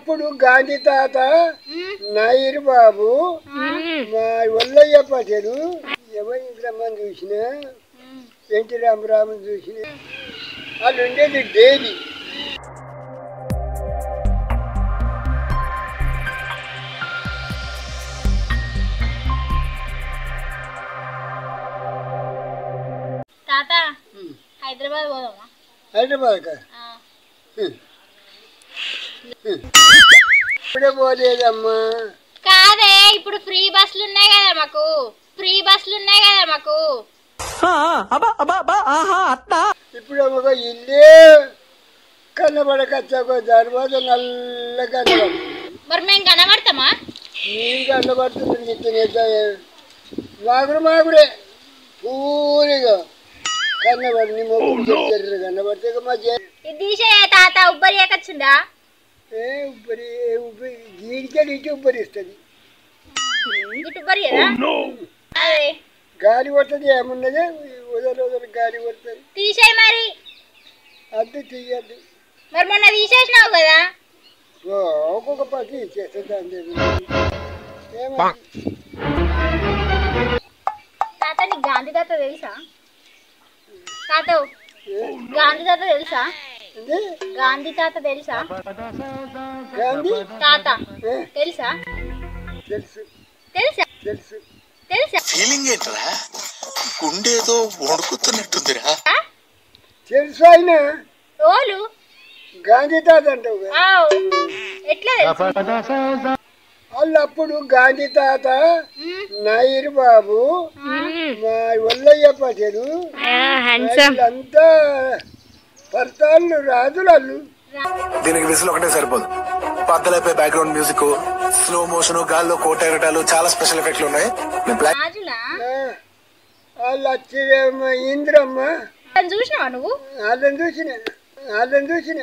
ఇప్పుడు గాంధీ తాత నాయర్ బాబు మా వల్లయ్య పటేలు ఎవరి రమ్మని చూసిన ఎన్టీ రామరామన్ చూసిన వాళ్ళు ఉండేది డైలీ తాత హైదరాబాద్ పోదామా హైదరాబాద్ ఆ, ఇప్పుడే పోలేదమ్మా కాదే ఇప్పుడు ఫ్రీ బస్సులు ఉన్నాయి కదా మాకు ఫ్రీ బస్సులు ఉన్నాయి కదా మాకు ఇప్పుడు ఒక ఇల్లే కన్నబడకొచ్చాక తర్వాత నల్ల కనబడు మరి మేము కనబడతామా నేను కన్నబడుతుంది తినేద్దా మాగుడు మాగుడే పూరిగా కన్నబడి నీ మొక్కులు చెప్తారు కన్నబడితే ఇక మా జే ఇది తీసేయ తాత ఉబ్బరి ఎక్కొచ్చిందా ఏ ఉబ్బరి ఏ ఉబ్బరి గీడికెళ్ళి ఇటు ఉబ్బరిస్తుంది ఇటు ఉబ్బరి కదా అదే గాలి కొడుతుంది ఏమున్నదే వదలు వదలు గాలి కొడుతుంది తీసేయి మరి అద్దు తీయద్దు మరి మొన్న తీసేసినావు కదా ఓ, ఒక్కొక్క పట్టి చేస్తుంది అంతే ఏమంటే తాత నీకు గాంధీ తాత తెలుసా తాత గాంధీ తాత తెలుసా గాంధీ తాత తెలుసా గాంధీ తాత ఏ, తెలుసా తెలుసు తెలుసా తెలుసు తెలుసా ఫీలింగ్ ఏంట్రా గుండేదో వణుకుతున్నట్టుందిరా తెలుసు ఆయన ఓలు గాంధీ తాత అంటావు కదా. ఆవ్. ఎట్లా తెలుసు వాళ్ళు అప్పుడు గాంధీ తాత మ్, నాయర్ బాబు మా వల్లయ్య పటేలు వీళ్ళంతా పర్తాళ్ళు రాజులు దీనికి విసులు ఒకటే సరిపోదు పద్దలైపోయి బ్యాక్గ్రౌండ్ మ్యూజిక్ స్లో మోషన్ గాల్లో కోట ఎగటాలు చాలా స్పెషల్ ఎఫెక్ట్లు ఉన్నాయి నేను ప్లాన్ రాజులా వాళ్ళు వచ్చి ఇంద్రమ్మ తను చూసినావా నువ్వు వాళ్ళని చూసిన వాళ్ళని చూసిన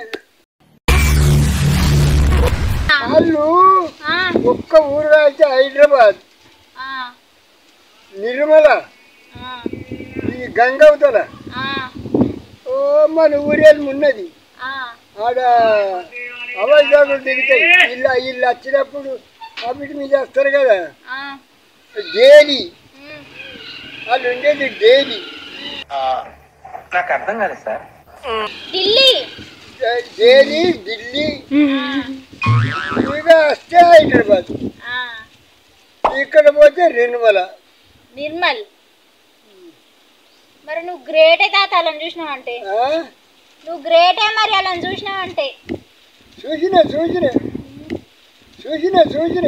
వాళ్ళు ఆ, ఒక్క ఊరు అయితే హైదరాబాద్ ఆ, నిర్మల ఆ, ఈ గంగవతల ఆ, ఓ మన ఊరేళ్ళు ఉన్నది ఆ. ఆడ అవైజాగులు దిగుతాయి ఇల్లు ఇల్లు వచ్చినప్పుడు అవిటి మీద వస్తారు కదా ఆ, డైలీ మ్. వాళ్ళు ఉండేది డైలీ నాకు అర్థం కాలేదు సార్ ఢిల్లీ డైలీ ఢిల్లీ ఇక వస్తే హైదరాబాద్ ఆ, ఇక్కడ పోతే నిర్మల నిర్మల్ మరి నువ్వు గ్రేటే తాత అలా చూసినావు అంటే ఆ? నువ్వు గ్రేటే మరి అలా చూసినావు అంటే చూసిన చూసిన చూసిన చూసిన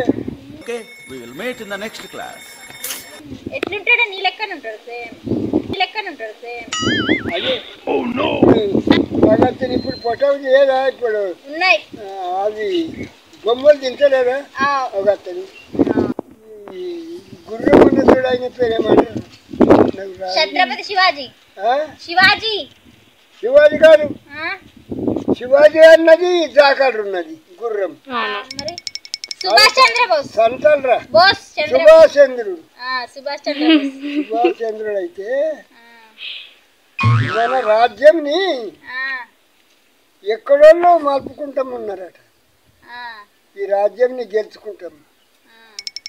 ఎట్లుంటాడో నీ లెక్కన ఉంటాడు సేమ్ నీ లెక్కన ఉంటాడు సేమ్ అదే భగత్తుని ఇప్పుడు పొటవ చేయదా ఇప్పుడు ఉన్నాయి ఆ, అవి బొమ్మలు తింటలేదా ఆ, ఒక అతను ఈ గుర్రం ఉన్న చూడ ఆయన పేరేమంటారు నాకు రాదు. ఛత్రపతి శివాజీ ఆ? శివాజీ శివాజీ గారు ఆ, శివాజీ అన్నది జాకాడు ఉన్నది గుర్రం మరి సుభాష్ చంద్రబోస్ సంతల్రా బోస్ చంద్ర సుభాష్ చంద్రుడు ఆ, సుభాష్ చంద్రబోస్ సుభాష్ చంద్రుడు అయితే ఆ, మన రాజ్యంని ఆ, ఎక్కడోళ్ళో మలుపుకుంటామన్నారట ఆ, ఈ రాజ్యంని గెలుచుకుంటాం ఆ.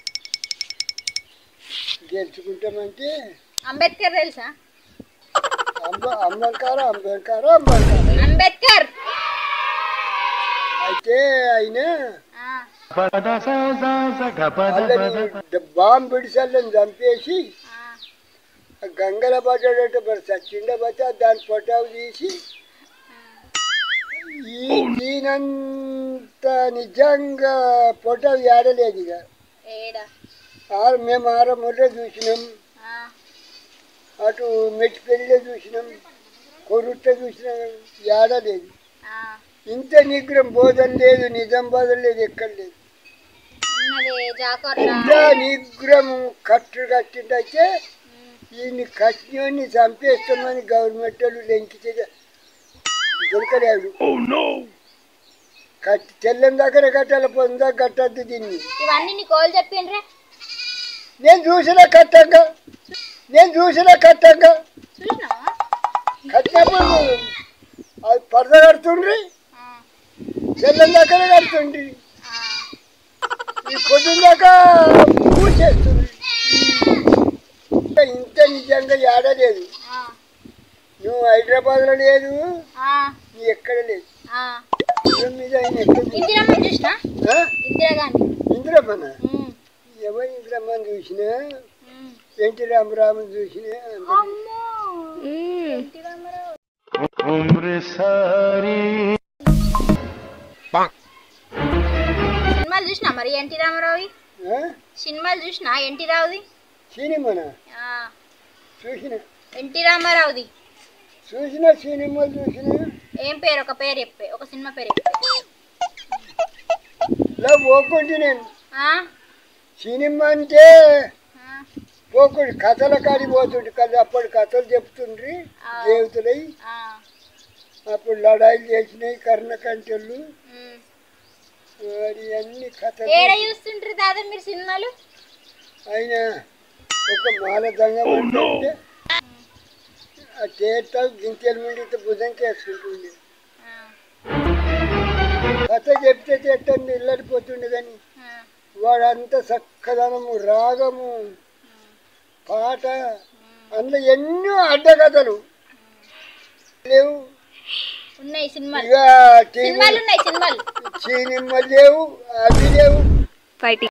గెలుచుకుంటామంటే అంబేద్కర్ తెలుసా అంబ అంబేద్కర్ అంబేద్కర్ అంబేద్కర్ అంబేద్కర్ అయితే ఆయన ఆ, వాళ్ళని బాంబు పిడిసల్ని చంపేసి ఆ, ఆ గంగల పడ్డాడట మరి సచ్చిండ బట్టి దాని పొటావు తీసి ఈ దీనంత నిజంగా పొటావు ఏడలేదు ఇక ఏడా ఆరు మేము ఆర ముర్ర చూసినాం ఆ, అటు మెట్టిపెళ్ళే చూసినాం కొరుట్ట చూసినాం ఏడలేదు ఆ, ఇంత నిగ్రహం బోధన లేదు నిజం బోధన లేదు ఎక్కడ లేదు ఉన్నది జాకర్లా ఇంత నిగ్రహం కట్టు కట్టిందైతే ఈయన్ని కట్టినోని చంపేస్తామని గవర్నమెంట్ వాళ్ళు లెంకితే దొరకలేడు కట్టి తెల్లం దగ్గర కట్టాలి పొందా కట్టద్దు దీన్ని ఇవన్నీ నీ కోలు చెప్పిండ్రా నేను చూసిన కట్టంగా నేను చూసిన కట్టంగా చూసినావా కట్టినప్పుడు అది పరద కడుతుండ్రి ఆ, తెల్లం దగ్గర కడుతుండ్రి ఈ పొద్దున్నాక పూసేస్తుంది ఇంత నిజంగా ఏడలేదు ఆ, నువ్వు హైదరాబాద్లో లేదు ఆ, నీ ఎక్కడ లేదు ఆ. ఇల్లు మీద ఆయన ఎక్కడ ఉంది? ఇందిరమ్మ చూసినా ఆ? ఇందిరాగాంధీ ఇందిరమ్మన ఉమ్, ఎవరు ఇందిరమ్మని చూసినా ఉమ్. ఎన్టీ రామరామన్ చూసినా అంత అమ్మో ఎన్టీ రామారావు సినిమాలు చూసినా మరి ఎన్టీ రామారావు ఆ? సినిమాలు చూసినా ఎన్టీ రావుది సినిమాన ఆ, చూసిన ఎన్టీ రామారావుది చూసిన సినిమాలు చూసిన ఏం పేరు ఒక పేరు చెప్పే ఒక సినిమా పేరు చెప్పే ఇలా పోకుంటే నేను ఆ? సినిమా అంటే ఆ, పోకుండా కథల కాడి పోతుండే కదా అప్పుడు కథలు చెప్తుండ్రి ఆ. దేవతలై ఆ, అప్పుడు లడాయిలు చేసినాయి కర్ణకంఠలు ఉమ్. మరి అన్ని కథలు ఏడ చూస్తుంటారు దాదా మీరు సినిమాలు ఆయన ఒక మాల దంగం అంటే ఆ చేత గింతెల ముండి భుజంకి వేసుకుంటుండే ఆ, కథ చెప్తే చెట్టండి ఇల్లడిపోతుండే కానీ ఆ, వాడంతా చక్కదనము రాగము పాట అందులో ఎన్నో అడ్డకథలు లేవు ఉన్నాయి సినిమాలు ఇక టీవీ సినిమాలు ఉన్నాయి సినిమాలు సినిమాలు లేవు అవి లేవు ఫైటింగ్